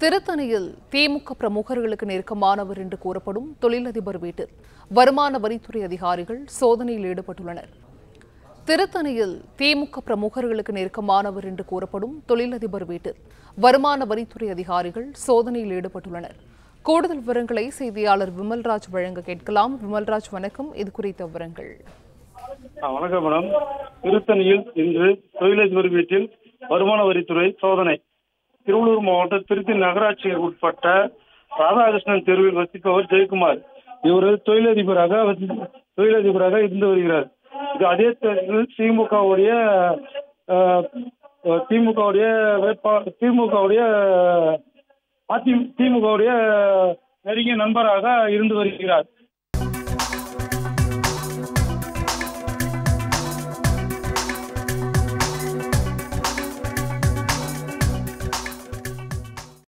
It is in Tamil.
திருத்தணியில் திமுக பிரமுகர்களுக்கு நெருக்கமானவர் என்று கூறப்படும் தொழிலதிபர் வீட்டில் வருமான வரித்துறை அதிகாரிகள் சோதனையில் ஈடுபட்டுள்ளனர் திருத்தணியில் திமுக பிரமுகர்களுக்கு நெருக்கமானவர் என்று கூறப்படும் தொழிலதிபர் வீட்டில் வருமான வரித்துறை அதிகாரிகள் சோதனையில் ஈடுபட்டுள்ளனர் கூடுதல் விவரங்களை செய்தியாளர் விமல்ராஜ் வழங்க கேட்கலாம் விமல்ராஜ் வணக்கம் இது குறித்த விவரங்கள் ஆ, வணக்கம் மேடம் திருத்தணியில் இன்று தொழிலதிபர் வீட்டில் வருமான வரித்துறை சோதனை திருவள்ளூர் மாவட்டம் திருச்சி நகராட்சிக்கு உட்பட்ட ராதாகிருஷ்ணன் தெருவில் வசிப்பவர் ஜெயக்குமார் இவர் தொழிலதிபராக வசி- தொழிலதிபராக இருந்து வருகிறார் இது அதே தேர்தலில் திமுகவுடைய திமுகவுடைய வேட்பா திமுகவுடைய அதி திமுகவுடைய நெருங்கிய நண்பராக இருந்து வருகிறார்